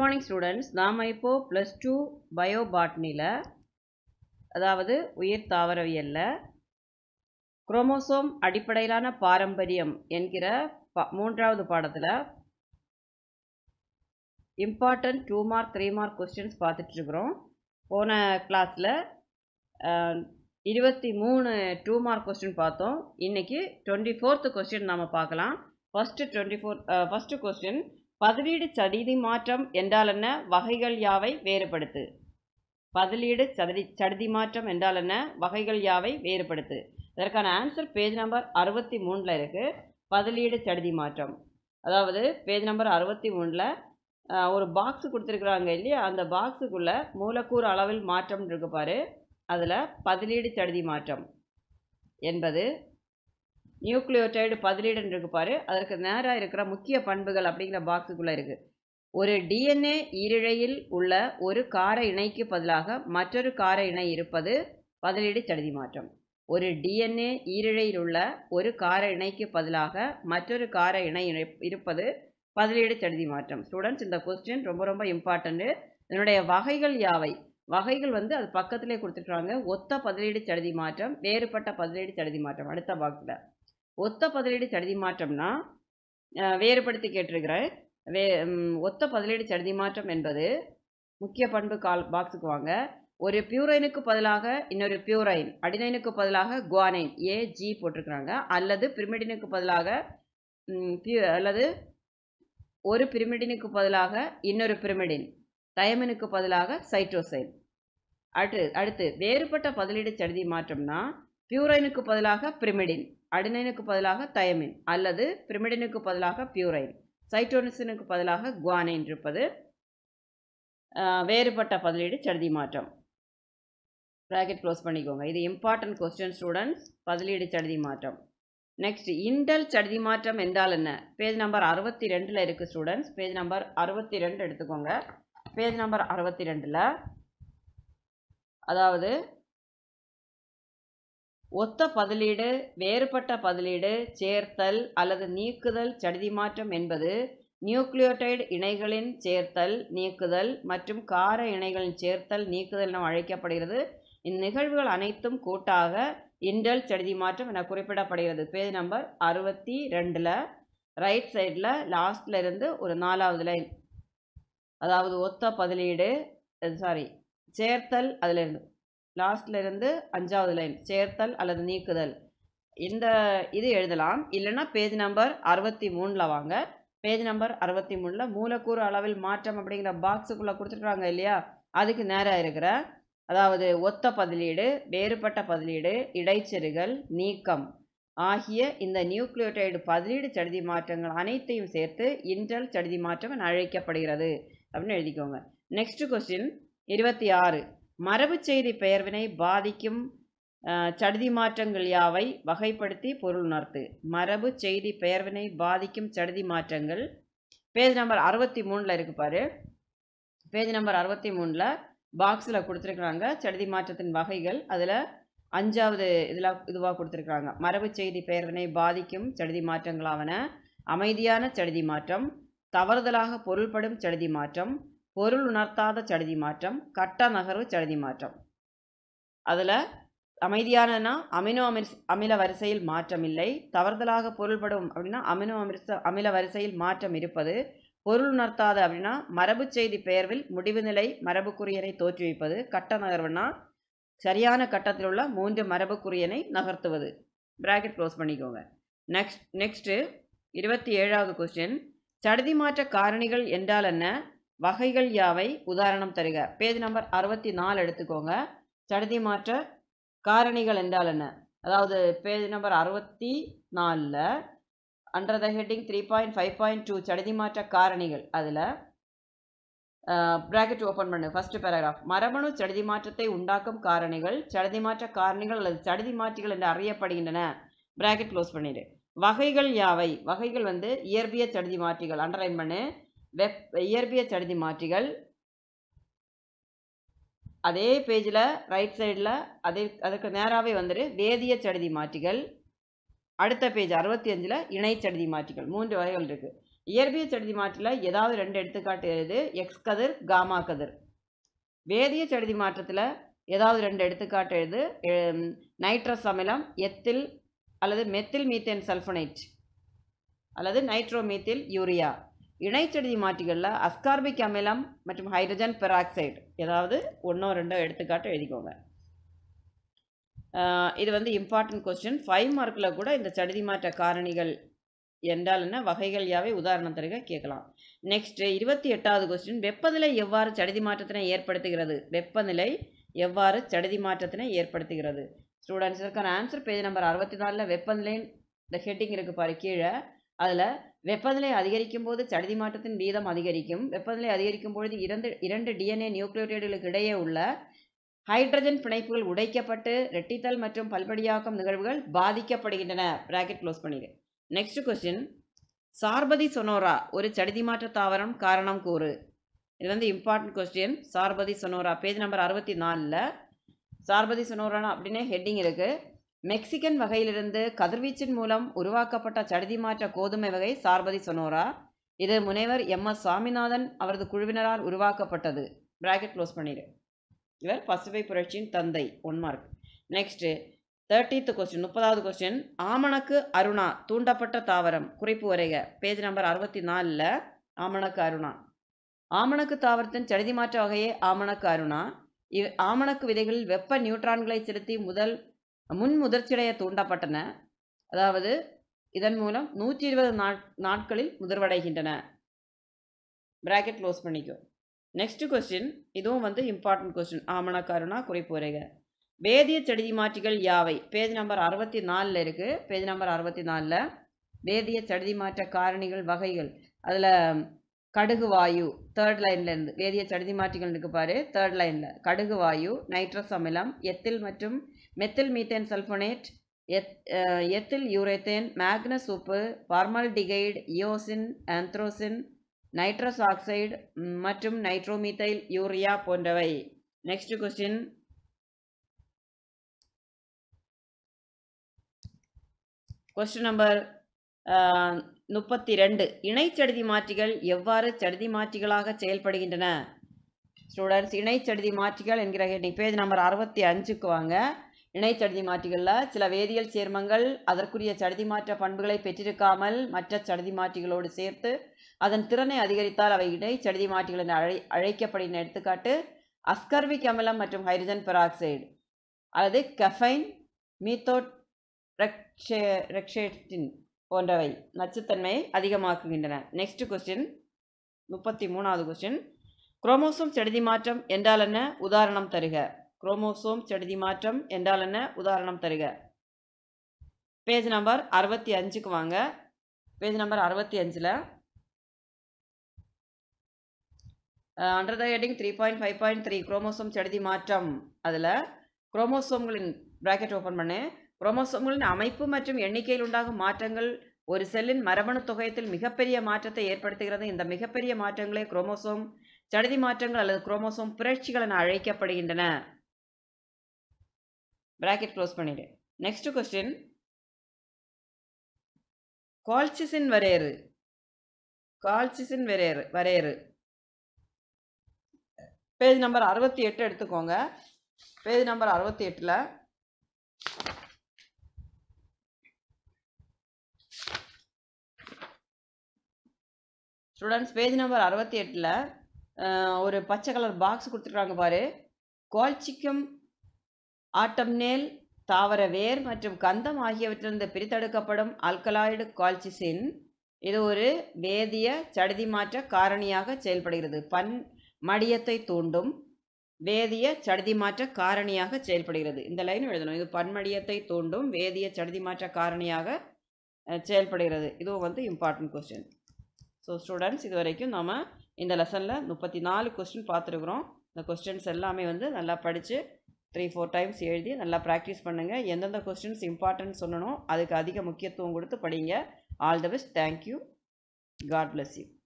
morning students நாம் இப்போ plus two பயோபாட்னியில் அதாவது உயிர் தாவரவியலில் குரோமோசோம் அடிப்படையிலான பாரம்பரியம் என்கிற ப மூன்றாவது பாடத்தில் important two mark three mark questions பார்த்துட்ருக்குறோம் போன கிளாஸில் இருபத்தி மூணு டூ மார்க் கொஸ்டின் பார்த்தோம் இன்றைக்கி டுவெண்ட்டி ஃபோர்த்து கொஸ்டின் நாம் பார்க்கலாம் first twenty four first question பதிலீடு சடிதி மாற்றம் என்றால் என்ன வகைகள் யாவை வேறுபடுத்து பதிலீடு சதடி சடுதி மாற்றம் என்றால் என்ன வகைகள் யாவை வேறுபடுத்து இதற்கான ஆன்சர் பேஜ் நம்பர் அறுபத்தி மூணில் இருக்குது பதிலீடு சடுதி மாற்றம் அதாவது பேஜ் நம்பர் அறுபத்தி மூணில் ஒரு பாக்ஸு கொடுத்துருக்குறாங்க இல்லையா அந்த பாக்ஸுக்குள்ளே மூலக்கூறு அளவில் மாற்றம் இருக்கு பாரு அதில் பதிலீடு சடுதி மாற்றம் என்பது நியூக்ளியோடைடு பதிலீடுன்னு இருக்கு பாரு அதற்கு நேராக இருக்கிற முக்கிய பண்புகள் அப்படிங்கிற பாக்ஸுக்குள்ளே இருக்குது ஒரு டிஎன்ஏ ஈரிழையில் உள்ள ஒரு கார இணைக்கு பதிலாக மற்றொரு கார இணை இருப்பது பதிலீடு சடுதி மாற்றம் ஒரு டிஎன்ஏ ஈரிழையில் உள்ள ஒரு கார இணைக்கு பதிலாக மற்றொரு கார இணை இருப்பது பதிலீடு சடுதி மாற்றம் ஸ்டூடெண்ட்ஸ் இந்த கொஸ்டின் ரொம்ப ரொம்ப இம்பார்ட்டண்ட்டு இதனுடைய வகைகள் யாவை வகைகள் வந்து அது பக்கத்திலே கொடுத்துருக்காங்க ஒத்த பதிலீடு சடுதி மாற்றம் வேறுபட்ட பதிலீடு சடுதி மாற்றம் அடுத்த பாக்ஸில் ஒத்த பதிலீடு சடுதி மாற்றம்னா வேறுபடுத்தி கேட்டிருக்கிறேன் வே ஒத்த பதிலீடு சடுதி மாற்றம் என்பது முக்கிய பண்பு கால் பாக்ஸுக்கு வாங்க ஒரு பியூரைனுக்கு பதிலாக இன்னொரு பியூரைன் அடினைனுக்கு பதிலாக குவானைன் ஏ ஜி போட்டிருக்கிறாங்க அல்லது பிரிமிடினுக்கு பதிலாக பியூ அல்லது ஒரு பிரிமிடினுக்கு பதிலாக இன்னொரு பிரிமிடின் தயமினுக்கு பதிலாக சைட்டோசைன் அடுத்து அடுத்து வேறுபட்ட பதிலீடு சடுதி மாற்றம்னா பியூரைனுக்கு பதிலாக பிரிமிடின் அடினைனுக்கு பதிலாக தயமின் அல்லது பிரிமிடினுக்கு பதிலாக பியூரைன் சைட்டோனிசினுக்கு பதிலாக குவானைன் இருப்பது வேறுபட்ட பதிலீடு சடுதி மாற்றம் ப்ராக்கெட் க்ளோஸ் பண்ணிக்கோங்க இது இம்பார்ட்டன்ட் கொஸ்டின் ஸ்டூடெண்ட்ஸ் பதிலீடு சடுதி மாற்றம் நெக்ஸ்ட் இண்டல் சடுதி மாற்றம் என்றால் என்ன பேஜ் நம்பர் அறுபத்தி ரெண்டில் இருக்குது ஸ்டூடெண்ட்ஸ் பேஜ் நம்பர் அறுபத்தி ரெண்டு எடுத்துக்கோங்க பேஜ் நம்பர் அறுபத்தி ரெண்டில் அதாவது ஒத்த பதிலீடு வேறுபட்ட பதிலீடு சேர்த்தல் அல்லது நீக்குதல் சடுதி மாற்றம் என்பது நியூக்ளியோடைடு இணைகளின் சேர்த்தல் நீக்குதல் மற்றும் கார இணைகளின் சேர்த்தல் நீக்குதல் என அழைக்கப்படுகிறது இந்நிகழ்வுகள் அனைத்தும் கூட்டாக இண்டல் சடுதி மாற்றம் என குறிப்பிடப்படுகிறது பேஜ் நம்பர் அறுபத்தி ரெண்டில் ரைட் சைடில் லாஸ்டில் இருந்து ஒரு நாலாவது லைன் அதாவது ஒத்த பதிலீடு சாரி சேர்த்தல் அதிலிருந்து லாஸ்டில் இருந்து அஞ்சாவது லைன் சேர்த்தல் அல்லது நீக்குதல் இந்த இது எழுதலாம் இல்லைன்னா பேஜ் நம்பர் அறுபத்தி மூணில் வாங்க பேஜ் நம்பர் அறுபத்தி மூணில் மூலக்கூறு அளவில் மாற்றம் அப்படிங்கிற பாக்ஸுக்குள்ளே கொடுத்துருக்காங்க இல்லையா அதுக்கு நேராக இருக்கிற அதாவது ஒத்த பதிலீடு வேறுபட்ட பதிலீடு இடைச்செருகல் நீக்கம் ஆகிய இந்த நியூக்ளியோடைடு பதிலீடு சடுதி மாற்றங்கள் அனைத்தையும் சேர்த்து இன்டல் சடுதி மாற்றம் என அழைக்கப்படுகிறது அப்படின்னு எழுதிக்கோங்க நெக்ஸ்ட் கொஸ்டின் இருபத்தி ஆறு மரபு செய்தி பெயர்வினை பாதிக்கும் சடுதி மாற்றங்கள் யாவை வகைப்படுத்தி பொருள் உணர்த்து மரபு செய்தி பெயர்வினை பாதிக்கும் சடுதி மாற்றங்கள் பேஜ் நம்பர் அறுபத்தி மூணில் இருக்கு பாரு பேஜ் நம்பர் அறுபத்தி மூணில் பாக்ஸில் கொடுத்துருக்குறாங்க சடுதி மாற்றத்தின் வகைகள் அதில் அஞ்சாவது இதில் இதுவாக கொடுத்துருக்குறாங்க மரபு செய்தி பெயர்வினை பாதிக்கும் சடுதி மாற்றங்களாவன அமைதியான சடுதி மாற்றம் தவறுதலாக பொருள்படும் சடுதி மாற்றம் பொருள் உணர்த்தாத சடுதி மாற்றம் கட்ட நகர்வு சடுதி மாற்றம் அதில் அமைதியானனா அமினோ அமிர் அமில வரிசையில் மாற்றம் இல்லை தவறுதலாக பொருள்படும் அப்படின்னா அமினோ அமிர்ச அமில வரிசையில் மாற்றம் இருப்பது பொருள் உணர்த்தாத அப்படின்னா மரபு செய்தி பெயர்வில் முடிவு நிலை மரபுக்குரியனை தோற்றுவிப்பது கட்ட நகர்வுனா சரியான கட்டத்தில் உள்ள மூன்று மரபுக்குரியனை நகர்த்துவது பிராக்கெட் க்ளோஸ் பண்ணிக்கோங்க நெக்ஸ்ட் நெக்ஸ்ட்டு இருபத்தி ஏழாவது கொஸ்டின் சடுதி மாற்ற காரணிகள் என்றால் என்ன வகைகள் யாவை உதாரணம் தருக பேஜ் நம்பர் அறுபத்தி நாலு எடுத்துக்கோங்க சடுதி மாற்ற காரணிகள் என்றால் என்ன அதாவது பேஜ் நம்பர் அறுபத்தி நாலில் under the heading three point five point two சடுதி மாற்ற காரணிகள் அதில் ப்ராக்கெட் ஓப்பன் பண்ணு ஃபர்ஸ்ட் பேராகிராஃப் மரபணு சடுதி மாற்றத்தை உண்டாக்கும் காரணிகள் சடுதி மாற்ற காரணிகள் அல்லது சடுதி மாற்றிகள் என்று அறியப்படுகின்றன ப்ராக்கெட் க்ளோஸ் பண்ணிடு வகைகள் யாவை வகைகள் வந்து இயற்பிய சடுதி மாற்றிகள் அண்டர்லைன் பண்ணு வெப் இயற்பிய சடுதி மாற்றிகள் அதே பேஜில் ரைட் சைடில் அதே அதுக்கு நேராகவே வந்துடு வேதிய சடுதி மாற்றிகள் அடுத்த பேஜ் அறுபத்தி அஞ்சில் இணை சடுதி மாற்றிகள் மூன்று வகைகள் இருக்குது இயற்பியல் சடுதி மாற்றில் ஏதாவது ரெண்டு எடுத்துக்காட்டு எழுது எக்ஸ் கதிர் காமா கதிர் வேதிய சடுதி மாற்றத்தில் ஏதாவது ரெண்டு எடுத்துக்காட்டு எழுது எம், நைட்ரஸ் அமிலம் எத்தில் அல்லது மெத்தில் மீத்தேன் சல்ஃபனைட் அல்லது நைட்ரோமீத்தில் யூரியா இணைச்சடுதி மாற்றிகளில் அஸ்கார்பிக் அமிலம் மற்றும் ஹைட்ரஜன் பெராக்சைடு ஏதாவது ஒன்றோ ரெண்டோ எடுத்துக்காட்டு எழுதிக்கோங்க ஆஹ் இது வந்து இம்பார்ட்டன்ட் கொஸ்டின் ஃபைவ் மார்க்கில் கூட இந்த சடுதி மாற்ற காரணிகள் என்றால் என்ன வகைகள் யாவை உதாரணம் தருக கேட்கலாம் நெக்ஸ்ட் இருபத்தி எட்டாவது கொஸ்டின் வெப்பநிலை எவ்வாறு சடுதி மாற்றத்தினை ஏற்படுத்துகிறது வெப்பநிலை எவ்வாறு சடுதி மாற்றத்தினை ஏற்படுத்துகிறது ஸ்டூடெண்ட்ஸ் இதற்கான ஆன்சர் பேஜ் நம்பர் அறுபத்தி நாலில் வெப்பநிலை இந்த ஹெட்டிங் இருக்குது பாரு கீழே அதில் வெப்பநிலை அதிகரிக்கும் போது சடுதி மாற்றத்தின் வீதம் அதிகரிக்கும் வெப்பநிலை அதிகரிக்கும் பொழுது இரண்டு இரண்டு டிஎன்ஏ நியூக்ளியோடைடுகளுக்கு இடையே உள்ள ஹைட்ரஜன் பிணைப்புகள் உடைக்கப்பட்டு ரெட்டித்தல் மற்றும் பல்படியாக்கம் நிகழ்வுகள் பாதிக்கப்படுகின்றன பிராக்கெட் க்ளோஸ் பண்ணிடு நெக்ஸ்ட் கொஸ்டின் சார்பதி சொனோரா ஒரு சடுதி மாற்ற தாவரம் காரணம் கூறு இது வந்து important question Sharbati Sonora page number அறுபத்தி நாலில் சார்பதி சொனோரானா அப்படின்னே ஹெட்டிங் இருக்குது மெக்சிகன் வகையிலிருந்து கதிர்வீச்சின் மூலம் உருவாக்கப்பட்ட சடுதி மாற்ற கோதுமை வகை சார்பதி சொனோரா இது முனைவர் எம் எஸ் சாமிநாதன் அவரது குழுவினரால் உருவாக்கப்பட்டது பிராக்கெட் க்ளோஸ் பண்ணிடு இவர் பசுமை புரட்சியின் தந்தை one mark next thirtieth question முப்பதாவது கொஸ்டின் ஆமணக்கு அருணா தூண்டப்பட்ட தாவரம் குறிப்பு வரைக பேஜ் நம்பர் அறுபத்தி நாலில் ஆமணக்கு அருணா ஆமணக்கு தாவரத்தின் சடுதி மாற்ற வகையே ஆமணக்கு அருணா இவ் ஆமணக்கு விதைகளில் வெப்ப நியூட்ரான்களை செலுத்தி முதல் முன் முதிர்ச்சியடைய தூண்டப்பட்டன அதாவது இதன் மூலம் நூற்றி இருபது நாட்களில் முதிர்வடைகின்றன பிராக்கெட் க்ளோஸ் பண்ணிக்கோ நெக்ஸ்ட் கொஸ்டின் இதுவும் வந்து இம்பார்ட்டன்ட் கொஸ்டின் ஆமணக்காருனா குறிப்பு வரைக வேதிய செடி மாற்றிகள் யாவை பேஜ் நம்பர் அறுபத்தி நாலில் இருக்குது பேஜ் நம்பர் அறுபத்தி நாலில் வேதிய சடுதி மாற்ற காரணிகள் வகைகள் அதில் கடுகு வாயு தேர்ட் லைன்லேருந்து வேதிய சடுதி மாற்றிகள் இருக்கு பாரு தேர்ட் லைனில் கடுகு வாயு நைட்ரஸ் அமிலம் எத்தில் மற்றும் மெத்தில் மீத்தேன் சல்ஃபனேட் எத் அஹ், எத்தில் யூரேத்தேன் மேக்னஸ் உப்பு ஃபார்மால்டிகைடு இயோசின் ஆந்த்ரோசின் நைட்ரஸ் ஆக்சைடு ம், மற்றும் நைட்ரோமீத்தைல் யூரியா போன்றவை நெக்ஸ்ட் கொஸ்டின் கொஸ்டின் நம்பர் முப்பத்தி ரெண்டு இணைச்சடுதி மாற்றிகள் எவ்வாறு சடுதி மாற்றிகளாக செயல்படுகின்றன ஸ்டூடெண்ட்ஸ் இணைச்சடுதி மாற்றிகள் என்கிற ஹெட்டிங் பேஜ் நம்பர் அறுபத்தி அஞ்சுக்கு வாங்க இணைச்சடுதி மாற்றிகளில் சில வேதியியல் சேர்மங்கள் அதற்குரிய சடுதி மாற்ற பண்புகளை பெற்றிருக்காமல் மற்ற சடுதி மாற்றிகளோடு சேர்த்து அதன் திறனை அதிகரித்தால் அவை இணைச்சடுதி மாற்றிகள் என அழை அழைக்கப்படுகின்ற எடுத்துக்காட்டு அஸ்கர்பிக் அமிலம் மற்றும் ஹைட்ரஜன் பெராக்சைடு அல்லது கஃபைன் மீத்தோட் ரெக்ஷே ரெக்ஷேட்டின் போன்றவை நச்சுத்தன்மையை அதிகமாக்குகின்றன நெக்ஸ்ட் கொஸ்டின் முப்பத்தி மூணாவது கொஸ்டின் குரோமோசோம் செடுதி மாற்றம் என்றால் என்ன உதாரணம் தருக குரோமோசோம் செடுதி மாற்றம் என்றால் என்ன உதாரணம் தருக பேஜ் நம்பர் அறுபத்தி அஞ்சுக்கு வாங்க பேஜ் நம்பர் அறுபத்தி அஞ்சில் under the heading three point five point three chromosome செடுதி மாற்றம் அதில் குரோமோசோம்களின் பிராக்கெட் ஓப்பன் பண்ணு குரோமோசோம்களின் அமைப்பு மற்றும் எண்ணிக்கையில் உண்டாகும் மாற்றங்கள் ஒரு செல்லின் மரபணு தொகையத்தில் மிகப்பெரிய மாற்றத்தை ஏற்படுத்துகிறது இந்த மிகப்பெரிய மாற்றங்களே குரோமோசோம் சடுதி மாற்றங்கள் அல்லது குரோமோசோம் புரட்சிகள் என அழைக்கப்படுகின்றன பிராக்கெட் க்ளோஸ் பண்ணிடு நெக்ஸ்ட் கொஸ்டின் கால்சிசின் வரையறு கால்சிசின் வரையறு வரையறு பேஜ் நம்பர் அறுபத்தி எட்டு எடுத்துக்கோங்க பேஜ் நம்பர் அறுபத்தி எட்டில் ஸ்டூடெண்ட்ஸ் பேஜ் நம்பர் அறுபத்தி எட்டில் ஒரு பச்சை கலர் பாக்ஸ் கொடுத்துருக்காங்க பாரு கோல்சிக்கம் ஆட்டம்னேல் தாவர வேர் மற்றும் கந்தம் ஆகியவற்றிலிருந்து பிரித்தெடுக்கப்படும் ஆல்கலாய்டு கால்சிசின் இது ஒரு வேதிய சடுதி மாற்ற காரணியாக செயல்படுகிறது பன் மடியத்தை தூண்டும் வேதிய சடுதி மாற்ற காரணியாக செயல்படுகிறது இந்த லைன் எழுதணும் இது பன்மடியத்தை தூண்டும் வேதிய சடுதி மாற்ற காரணியாக அஹ், செயல்படுகிறது இதுவும் வந்து இம்பார்ட்டன்ட் கொஸ்டின் ஸோ ஸ்டூடெண்ட்ஸ் இது வரைக்கும் நம்ம இந்த லெசனில் முப்பத்தி நாலு கொஸ்டின் பார்த்துருக்குறோம் இந்த கொஸ்டின்ஸ் எல்லாமே வந்து நல்லா படித்து த்ரீ ஃபோர் டைம்ஸ் எழுதி நல்லா ப்ராக்டிஸ் பண்ணுங்கள் எந்தெந்த கொஸ்டின்ஸ் இம்பார்ட்டன்ட் சொல்லணும் அதுக்கு அதிக முக்கியத்துவம் கொடுத்து படிங்க all the best thank you God bless you